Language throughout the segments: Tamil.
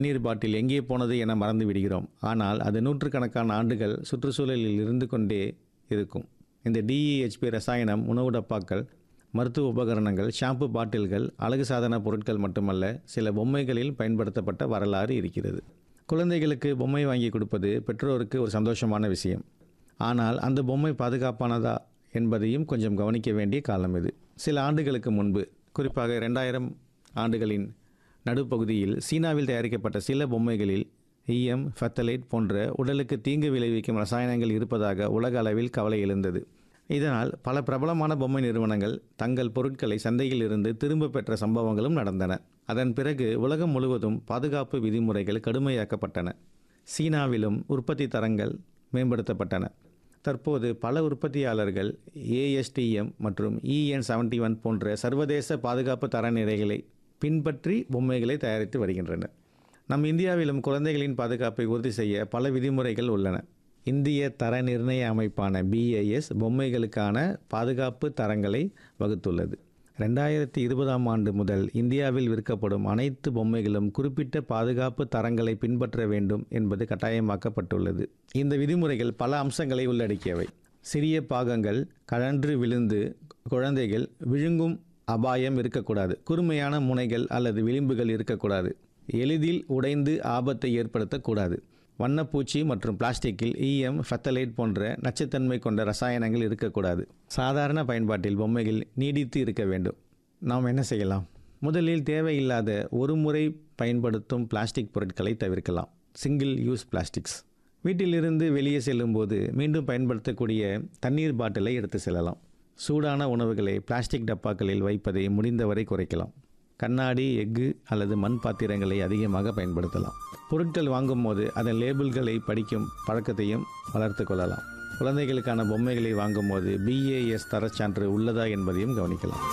நீர் பாட்டில் எங்கே போனது என மறந்து விடுகிறோம் ஆனால் அது நூற்றுக்கணக்கான ஆண்டுகள் சுற்றுச்சூழலில் இருந்து கொண்டே இருக்கும் இந்த டிஇஹெச்பி ரசாயனம் உணவு டப்பாக்கள் மருத்துவ உபகரணங்கள் ஷாம்பு பாட்டில்கள் அழகு சாதன பொருட்கள் மட்டுமல்ல சில பொம்மைகளில் பயன்படுத்தப்பட்ட வரலாறு இருக்கிறது குழந்தைகளுக்கு பொம்மை வாங்கி கொடுப்பது பெற்றோருக்கு ஒரு சந்தோஷமான விஷயம் ஆனால் அந்த பொம்மை பாதுகாப்பானதா என்பதையும் கொஞ்சம் கவனிக்க வேண்டிய காலம் இது சில ஆண்டுகளுக்கு முன்பு குறிப்பாக ரெண்டாயிரம் ஆண்டுகளின் நடுப்பகுதியில் சீனாவில் தயாரிக்கப்பட்ட சில பொம்மைகளில் ஈயம் ஃபத்தலைட் போன்ற உடலுக்கு தீங்கு விளைவிக்கும் ரசாயனங்கள் இருப்பதாக உலக அளவில் கவலை எழுந்தது இதனால் பல பிரபலமான பொம்மை நிறுவனங்கள் தங்கள் பொருட்களை சந்தையில் இருந்து திரும்ப பெற்ற சம்பவங்களும் நடந்தன அதன் பிறகு உலகம் முழுவதும் பாதுகாப்பு விதிமுறைகள் கடுமையாக்கப்பட்டன சீனாவிலும் உற்பத்தி தரங்கள் மேம்படுத்தப்பட்டன தற்போது பல உற்பத்தியாளர்கள் ஏஎஸ்டிஎம் மற்றும் இஎன் செவன்டி ஒன் போன்ற சர்வதேச பாதுகாப்பு தரநிலைகளை பின்பற்றி பொம்மைகளை தயாரித்து வருகின்றனர் நம் இந்தியாவிலும் குழந்தைகளின் பாதுகாப்பை உறுதி செய்ய பல விதிமுறைகள் உள்ளன இந்திய தர நிர்ணய அமைப்பான பிஏஎஸ் பொம்மைகளுக்கான பாதுகாப்பு தரங்களை வகுத்துள்ளது ரெண்டாயிரத்தி இருபதாம் ஆண்டு முதல் இந்தியாவில் விற்கப்படும் அனைத்து பொம்மைகளும் குறிப்பிட்ட பாதுகாப்பு தரங்களை பின்பற்ற வேண்டும் என்பது கட்டாயமாக்கப்பட்டுள்ளது இந்த விதிமுறைகள் பல அம்சங்களை உள்ளடக்கியவை சிறிய பாகங்கள் கழன்று விழுந்து குழந்தைகள் விழுங்கும் அபாயம் இருக்கக்கூடாது குறுமையான முனைகள் அல்லது விளிம்புகள் இருக்கக்கூடாது எளிதில் உடைந்து ஆபத்தை ஏற்படுத்தக்கூடாது வண்ணப்பூச்சி மற்றும் பிளாஸ்டிக்கில் ஈயம் ஃபத்தலைட் போன்ற நச்சுத்தன்மை கொண்ட ரசாயனங்கள் இருக்கக்கூடாது சாதாரண பயன்பாட்டில் பொம்மைகள் நீடித்து இருக்க வேண்டும் நாம் என்ன செய்யலாம் முதலில் தேவையில்லாத ஒரு முறை பயன்படுத்தும் பிளாஸ்டிக் பொருட்களை தவிர்க்கலாம் சிங்கிள் யூஸ் பிளாஸ்டிக்ஸ் வீட்டிலிருந்து வெளியே செல்லும்போது மீண்டும் பயன்படுத்தக்கூடிய தண்ணீர் பாட்டிலை எடுத்து செல்லலாம் சூடான உணவுகளை பிளாஸ்டிக் டப்பாக்களில் வைப்பதை முடிந்தவரை குறைக்கலாம் கண்ணாடி எஃகு அல்லது மண் பாத்திரங்களை அதிகமாக பயன்படுத்தலாம் பொருட்கள் வாங்கும்போது அதன் லேபிள்களை படிக்கும் பழக்கத்தையும் வளர்த்து கொள்ளலாம் குழந்தைகளுக்கான பொம்மைகளை வாங்கும்போது பிஏஎஸ் தரச்சான்று உள்ளதா என்பதையும் கவனிக்கலாம்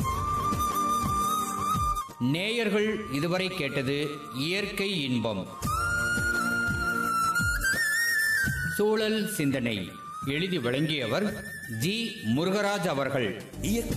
நேயர்கள் இதுவரை கேட்டது இயற்கை இன்பம் சூழல் சிந்தனை எழுதி வழங்கியவர் ஜி முருகராஜ் அவர்கள் இயற்கை